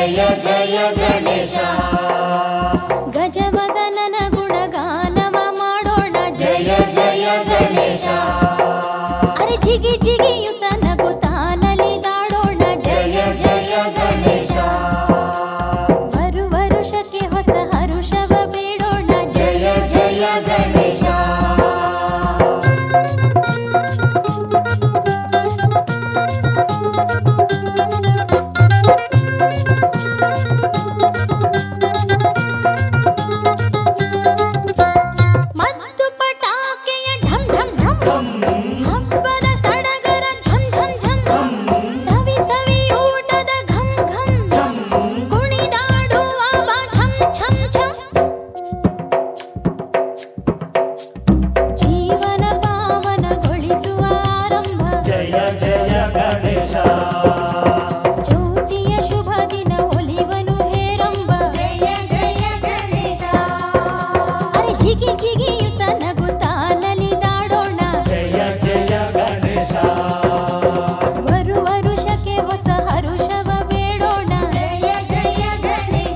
ಜಯ ಜಯ ಗಣೇಶ ಗಜವದನನ ಗುಣಗಾನವ ಮಾಡೋಣ ಜಯ ಜಯ ಗಣೇಶ ಅರೆ ಜಿಗಿ ಜಿಗಿಯುತ್ತ ನಗುತ್ತಾ ನಲಿದಾಡೋಣ ಜಯ ಜಯ ಗಣೇಶ ಬರು ವರುಷಕ್ಕೆ ಹೊಸ ಹರುಷವ ಬೇಡೋಣ ಜಯ ಜಯ ಗಣೇಶ ಮತ್ತು ಪಟಾಕೆಯ ಢಂ ಢಂ ಢಂ ಹಬ್ಬದ ಸಡಗರ ಝಂ ಝಂ ಝಂ ಸವಿ ಸವಿ ಊಟದ ಘಂ ಘಂ ಕುಣಿದಾಡುವ ಬಾ ಛಂ ಛಂ ಛಂ ಜೀವನ ಪಾವನಗೊಳಿಸುವ ಆರಂಭ ಜಯ ಜಯ ಗಣೇಶ ಜ್ಯೋತಿಯ ಶುಭ ದಿನ ಒಲಿವನು ಹೇರಂಬ ಜಯ ಜಯ ಗಣೇಶ ಅರೆ ಜಿಗಿ ಜಿಗಿಯುತ್ತ ನಗುತ್ತಾ ನಲಿದಾಡೋಣ ಜಯ ಜಯ ಗಣೇಶ ಬರು ವರುಷಕ್ಕೆ ಹೊಸ ಹರುಷವ ಬೇಡೋಣ ಜಯ ಜಯ ಗಣೇಶ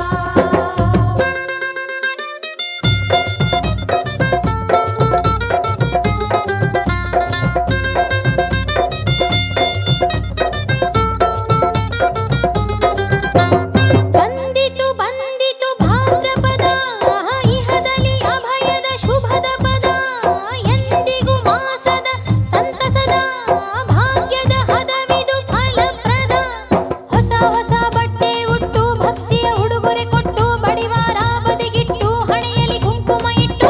ಬಂದಿತು ಬಂದಿತು ಭಾದ್ರಪದ ಇಹದಲ್ಲಿ ಅಭಯದ ಶುಭದ ಪದ ಎಂದಿಗೂ ಮಾಸದ ಸಂತಸದ ಭಾಗ್ಯದ ಹದವಿದು ಫಲಪ್ರದ ಹೊಸ ಹೊಸ ಬಟ್ಟೆ ಉಟ್ಟು ಭಕ್ತಿಯ ಉಡುಗೊರೆ ಕೊಟ್ಟು ಬಡಿವಾರ ಬದಿಗಿಟ್ಟು ಹಣೆಯಲ್ಲಿ ಕುಂಕುಮ ಇಟ್ಟು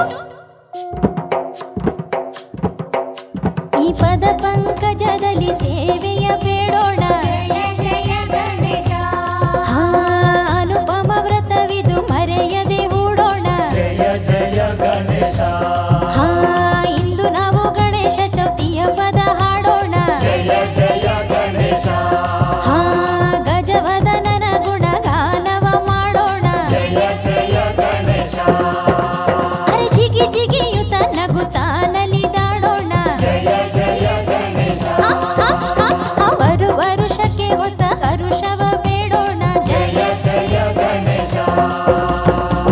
ಈ ಪದ ಪಂಕಜದಲ್ಲಿ ಸೇವೆಯ ಬೇಡೋಣ ಜಯ ಜಯ ಗಣೇಶ ಹಾ ಅನುಪಮ ವ್ರತವಿದು ಮರೆಯದೆ ಹೂಡೋಣ ಜಯ ಜಯ ಗಣೇಶ ಹಾ ಇಂದು ನಾವು ಗಣೇಶ ಚೌತಿಯ ಪದ ಹಾಡೋಣ ಜಯ ಜಯ ಗಣೇಶ ಹಾ ಗಜವದನನ ಗುಣಗಾನವ ಮಾಡೋಣ ಜಯ ಜಯ ಗಣೇಶ ಅರೆ ಜಿಗಿ ಜಿಗಿಯುತ್ತ ನಗುತ್ತಾ ನಲಿದಾಡೋಣ ಜಯ ಜಯ ಗಣೇಶ ಹ, ಹ, ಹ, ಹ, ಬರು ವರುಷಕ್ಕೆ ಹೊಸ ಹರುಷವ ಬೇಡೋಣ ಜಯ ಜಯ ಗಣೇಶ